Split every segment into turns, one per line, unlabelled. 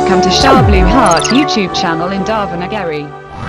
Welcome to Shah Blue Heart YouTube channel in Davanagari.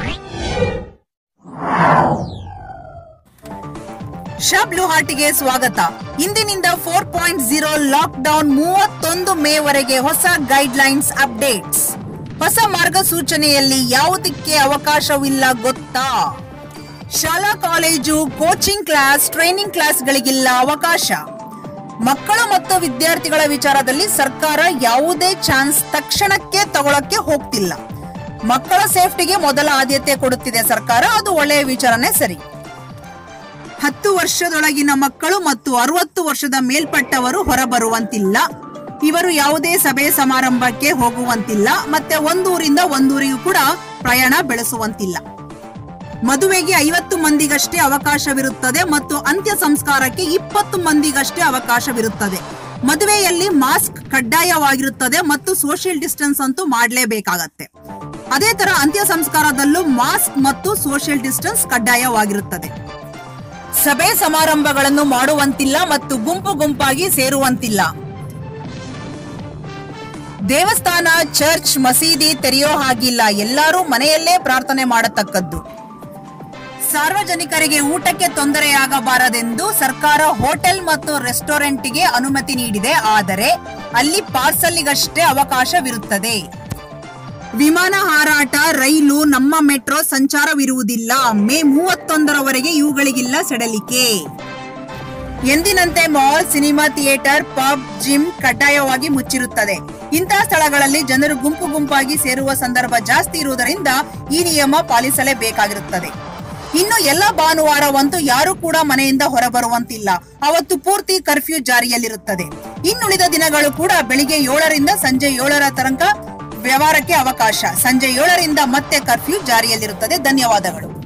ಶಬ್ಲು ಹಾಟಿಗೆ ಸ್ವಾಗತ ಇಂದಿನಿಂದ four point zero lockdown ಮೂವತ್ತೊಂದು May ವರೆಗೆ ಹೊಸ ಗೈಡ್ ಲೈನ್ಸ್ ಅಪ್ಡೇಟ್ಸ್ ಹೊಸ ಮಾರ್ಗಸೂಚನೆಯಲ್ಲಿ ಯಾವುದಕ್ಕೆ ಅವಕಾಶವಿಲ್ಲ ಗೊತ್ತಾ ಶಾಲಾ ಕಾಲೇಜು ಕೋಚಿಂಗ್ ಕ್ಲಾಸ್ ಟ್ರೈನಿಂಗ್ ಕ್ಲಾಸ್ಗಳಿಗಿಲ್ಲ ಅವಕಾಶ ಮಕ್ಕಳು ಮತ್ತು ವಿದ್ಯಾರ್ಥಿಗಳ ವಿಚಾರದಲ್ಲಿ ಸರ್ಕಾರ ಯಾವುದೇ ಚಾನ್ಸ್ ತಕ್ಷಣಕ್ಕೆ ತಗೊಳಕ್ಕೆ ಹೋಗ್ತಿಲ್ಲ ಮಕ್ಕಳ ಸೇಫ್ಟಿಗೆ ಮೊದಲ ಆದ್ಯತೆ ಕೊಡುತ್ತಿದೆ ಸರ್ಕಾರ ಅದು ಒಳ್ಳೆಯ ವಿಚಾರನೇ ಸರಿ ಹತ್ತು ವರ್ಷದೊಳಗಿನ ಮಕ್ಕಳು ಮತ್ತು ಅರವತ್ತು ವರ್ಷದ ಮೇಲ್ಪಟ್ಟವರು ಹೊರಬರುವಂತಿಲ್ಲ ಇವರು ಯಾವುದೇ ಸಭೆ ಸಮಾರಂಭಕ್ಕೆ ಹೋಗುವಂತಿಲ್ಲ ಮತ್ತೆ ಒಂದೂರಿಂದ ಒಂದೂರಿಗೂ ಕೂಡ ಪ್ರಯಾಣ ಬೆಳೆಸುವಂತಿಲ್ಲ ಮದುವೆಗೆ ಐವತ್ತು ಮಂದಿಗಷ್ಟೇ ಅವಕಾಶವಿರುತ್ತದೆ ಮತ್ತು ಅಂತ್ಯ ಸಂಸ್ಕಾರಕ್ಕೆ ಇಪ್ಪತ್ತು ಮಂದಿಗಷ್ಟೇ ಅವಕಾಶವಿರುತ್ತದೆ ಮದುವೆಯಲ್ಲಿ ಮಾಸ್ಕ್ ಕಡ್ಡಾಯವಾಗಿರುತ್ತದೆ ಮತ್ತು ಸೋಷಿಯಲ್ ಡಿಸ್ಟೆನ್ಸ್ ಅಂತೂ ಮಾಡಲೇಬೇಕಾಗತ್ತೆ ಅದೇ ತರ ಅಂತ್ಯ ಸಂಸ್ಕಾರದಲ್ಲೂ ಮಾಸ್ಕ್ ಮತ್ತು ಸೋಷಿಯಲ್ ಡಿಸ್ಟೆನ್ಸ್ ಕಡ್ಡಾಯವಾಗಿರುತ್ತದೆ ಸಭೆ ಸಮಾರಂಭಗಳನ್ನು ಮಾಡುವಂತಿಲ್ಲ ಮತ್ತು ಗುಂಪು ಗುಂಪಾಗಿ ಸೇರುವಂತಿಲ್ಲ ದೇವಸ್ಥಾನ ಚರ್ಚ್ ಮಸೀದಿ ತೆರೆಯೋ ಹಾಗಿಲ್ಲ ಎಲ್ಲರೂ ಮನೆಯಲ್ಲೇ ಪ್ರಾರ್ಥನೆ ಮಾಡತಕ್ಕದ್ದು ಸಾರ್ವಜನಿಕರಿಗೆ ಊಟಕ್ಕೆ ತೊಂದರೆಯಾಗಬಾರದೆಂದು ಸರ್ಕಾರ ಹೋಟೆಲ್ ಮತ್ತು ರೆಸ್ಟೋರೆಂಟ್ಗೆ ಅನುಮತಿ ನೀಡಿದೆ ಆದರೆ ಅಲ್ಲಿ ಪಾರ್ಸಲ್ಗಷ್ಟೇ ಅವಕಾಶವಿರುತ್ತದೆ ವಿಮಾನ ಹಾರಾಟ ರೈಲು ನಮ್ಮ ಮೆಟ್ರೋ ಸಂಚಾರವಿರುವುದಿಲ್ಲ ಮೇ ಮೂವತ್ತೊಂದರವರೆಗೆ ಇವುಗಳಿಗಿಲ್ಲ ಸಡಲಿಕೆ ಎಂದಿನಂತೆ mall cinema theatre pub gym ಕಡ್ಡಾಯವಾಗಿ ಮುಚ್ಚಿರುತ್ತದೆ ಇಂತಹ ಸ್ಥಳಗಳಲ್ಲಿ ಜನರು ಗುಂಪು ಗುಂಪಾಗಿ ಸೇರುವ ಸಂದರ್ಭ ಜಾಸ್ತಿ ಇರುವುದರಿಂದ ಈ ನಿಯಮ ಪಾಲಿಸಲೇಬೇಕಾಗಿರುತ್ತದೆ ಇನ್ನು ಎಲ್ಲ ಭಾನುವಾರವಂತೂ ಯಾರು ಕೂಡ ಮನೆಯಿಂದ ಹೊರಬರುವಂತಿಲ್ಲ ಅವತ್ತು ಪೂರ್ತಿ ಕರ್ಫ್ಯೂ ಜಾರಿಯಲ್ಲಿರುತ್ತದೆ ಇನ್ನುಳಿದ ದಿನಗಳು ಕೂಡ ಬೆಳಿಗ್ಗೆ ಏಳರಿಂದ ಸಂಜೆ ಏಳರ ತನಕ ವ್ಯವಹಾರಕ್ಕೆ ಅವಕಾಶ ಸಂಜೆ ಏಳರಿಂದ ಮತ್ತೆ ಕರ್ಫ್ಯೂ ಜಾರಿಯಲ್ಲಿರುತ್ತದೆ ಧನ್ಯವಾದಗಳು